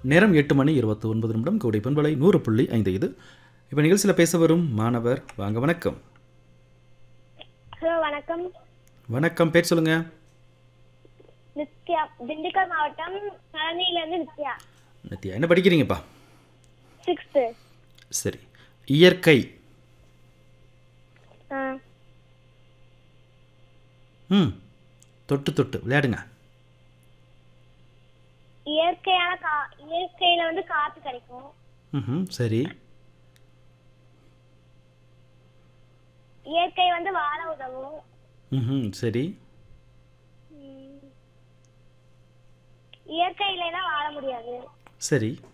நேரம் எட்டு மணி இருபத்தி ஒன்பது நிமிடம் கோடை பண்பலை நூறு புள்ளி ஐந்து இது இப்போ நிகழ்ச்சியில் பேச வரும் மாணவர் வாங்க வணக்கம் ஹலோ வணக்கம் வணக்கம் பேர் சொல்லுங்க நித்யா திண்டுக்கல் மாவட்டம் பழனியிலேருந்து நித்யா நித்யா என்ன படிக்கிறீங்கப்பா சிக்ஸ்த்து சரி இயற்கை ம் தொட்டு தொட்டு விளையாடுங்க இயற்கையான கா இயற்கையில வந்து காத்து கிடைக்கும் ம் சரி இயற்கை வந்து வாழ உதவும் ம் சரி இயற்கை இல்லைன்னா வாழ முடியாது சரி